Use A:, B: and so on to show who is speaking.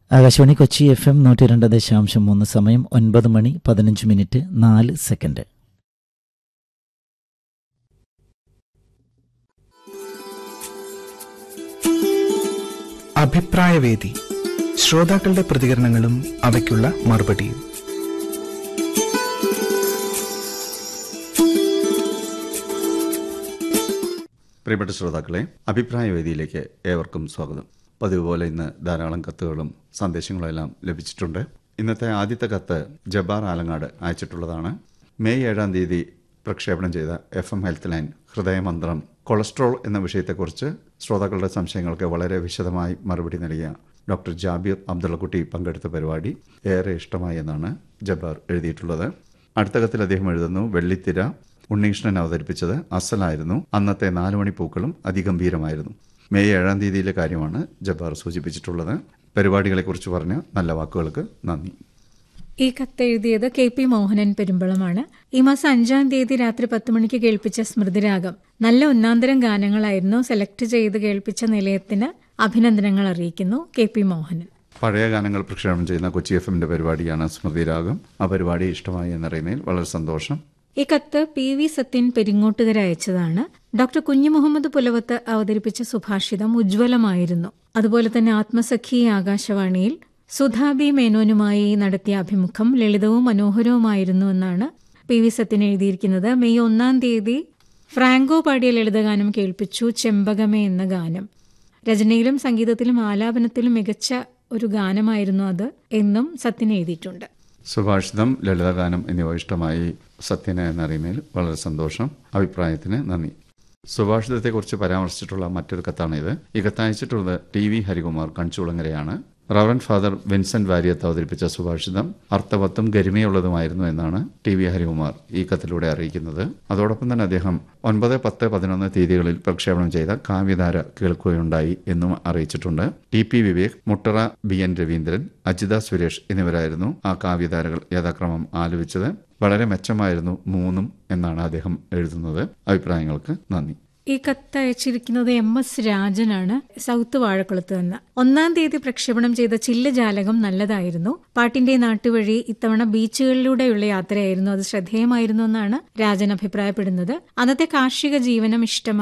A: Akashvani Kochi F M നൂറ്റി രണ്ട് ദശാംശം മൂന്ന് സമയം ഒൻപത് മണി പതിനഞ്ച് മിനിറ്റ് നാല് സെക്കൻഡ്
B: അഭിപ്രായവേദി ശ്രോതാക്കളുടെ പ്രതികരണങ്ങളും അവയ്ക്കുള്ള മറുപടിയും
C: പ്രിയപ്പെട്ട ശ്രോതാക്കളെ അഭിപ്രായ വേദിയിലേക്ക് ഏവർക്കും സ്വാഗതം പതിവ് പോലെ ഇന്ന് ധാരാളം കത്തുകളും സന്ദേശങ്ങളും എല്ലാം ലഭിച്ചിട്ടുണ്ട് ഇന്നത്തെ ആദ്യത്തെ കത്ത് ജബ്ബാർ ആലങ്ങാട് അയച്ചിട്ടുള്ളതാണ് മെയ് ഏഴാം തീയതി പ്രക്ഷേപണം ചെയ്ത എഫ് എം ഹെൽത്ത് ലൈൻ ഹൃദയമന്ത്രം കൊളസ്ട്രോൾ എന്ന വിഷയത്തെക്കുറിച്ച് ശ്രോതാക്കളുടെ സംശയങ്ങൾക്ക് വളരെ വിശദമായി മറുപടി നൽകിയ ഡോക്ടർ ജാബിർ അബ്ദുള്ളക്കുട്ടി പങ്കെടുത്ത പരിപാടി ഏറെ ഇഷ്ടമായി എന്നാണ് ജബ്ബാർ എഴുതിയിട്ടുള്ളത് അടുത്ത കത്തിൽ അദ്ദേഹം എഴുതുന്നു വെള്ളിത്തിര ഉണ്ണീഷ്ണൻ അവതരിപ്പിച്ചത് അസലായിരുന്നു അന്നത്തെ നാല് മണി പൂക്കളും അതിഗംഭീരമായിരുന്നു മെയ് ഏഴാം തീയതിയിലെ കാര്യമാണ് ജബ്ബാർ സൂചിപ്പിച്ചിട്ടുള്ളത് പരിപാടികളെക്കുറിച്ച് പറഞ്ഞ നല്ല വാക്കുകൾക്ക് നന്ദി
D: ഈ കത്തെഴുതിയത് കെ പി മോഹനൻ പെരുമ്പളമാണ് ഈ മാസം അഞ്ചാം തീയതി രാത്രി പത്ത് മണിക്ക് കേൾപ്പിച്ച സ്മൃതിരാഗം നല്ല ഒന്നാന്തരം ഗാനങ്ങളായിരുന്നു സെലക്ട് ചെയ്ത് കേൾപ്പിച്ച നിലയത്തിന് അഭിനന്ദനങ്ങൾ അറിയിക്കുന്നു കെ പി മോഹനൻ
C: പഴയ ഗാനങ്ങൾ പ്രക്ഷേപണം ചെയ്യുന്ന കൊച്ചി എഫ് എമ്മിന്റെ പരിപാടിയാണ് സ്മൃതിരാഗം ആ പരിപാടി ഇഷ്ടമായി എന്നറിയുന്നതിൽ വളരെ സന്തോഷം
D: ഈ കത്ത് പി വി സത്യൻ പെരിങ്ങോട്ടുകര അയച്ചതാണ് ഡോക്ടർ കുഞ്ഞു മുഹമ്മദ് പുലവത്ത് അവതരിപ്പിച്ച സുഭാഷിതം ഉജ്ജ്വലമായിരുന്നു അതുപോലെ തന്നെ ആത്മസഖി ആകാശവാണിയിൽ സുധാബി മേനോനുമായി നടത്തിയ അഭിമുഖം ലളിതവും മനോഹരവുമായിരുന്നു എന്നാണ് പി വി സത്യൻ എഴുതിയിരിക്കുന്നത് മെയ് ഒന്നാം തീയതി ഫ്രാങ്കോ പാടിയ ലളിതഗാനം കേൾപ്പിച്ചു ചെമ്പകമേ എന്ന ഗാനം രചനയിലും സംഗീതത്തിലും ആലാപനത്തിലും മികച്ച ഒരു ഗാനമായിരുന്നു അത് എന്നും സത്യൻ എഴുതിയിട്ടുണ്ട്
C: സുഭാഷിതം ലളിതഗാനം എന്നിവ ഇഷ്ടമായി സത്യന എന്നറിയുന്നതിൽ വളരെ സന്തോഷം അഭിപ്രായത്തിന് നന്ദി സുഭാഷിതത്തെക്കുറിച്ച് പരാമർശിച്ചിട്ടുള്ള മറ്റൊരു കത്താണിത് ഈ കത്തയച്ചിട്ടുള്ളത് ടി വി ഹരികുമാർ കൺചൂളങ്ങരയാണ് റവറൻ ഫാദർ വിൻസെന്റ് വാര്യത്ത് അവതരിപ്പിച്ച സുഭാഷിതം അർത്ഥവത്തും ഗരിമയുള്ളതുമായിരുന്നു എന്നാണ് ടി വി ഹരികുമാർ ഈ കത്തിലൂടെ അറിയിക്കുന്നത് അതോടൊപ്പം തന്നെ അദ്ദേഹം ഒൻപത് പത്ത് പതിനൊന്ന് തീയതികളിൽ പ്രക്ഷേപണം ചെയ്ത കാവ്യധാര കേൾക്കുകയുണ്ടായി എന്നും അറിയിച്ചിട്ടുണ്ട് T P Vivek Muttara B N Raveendran Ajitha Suresh എന്നിവരായിരുന്നു ആ കാവ്യധാരകൾ യഥാക്രമം ആലപിച്ചത് വളരെ മെച്ചമായിരുന്നു മൂന്നും എന്നാണ് അദ്ദേഹം എഴുതുന്നത് അഭിപ്രായങ്ങൾക്ക് നന്ദി
D: ഈ കത്ത് അയച്ചിരിക്കുന്നത് എം എസ് രാജനാണ് സൗത്ത് വാഴക്കുളത്ത് നിന്ന് ഒന്നാം തീയതി പ്രക്ഷേപണം ചെയ്ത ചില്ല് ജാലകം നല്ലതായിരുന്നു പാട്ടിന്റെ നാട്ടുവഴി ഇത്തവണ ബീച്ചുകളിലൂടെയുള്ള യാത്രയായിരുന്നു അത് ശ്രദ്ധേയമായിരുന്നു എന്നാണ് രാജൻ അഭിപ്രായപ്പെടുന്നത് അന്നത്തെ കാർഷിക ജീവനം ഇഷ്ടമായി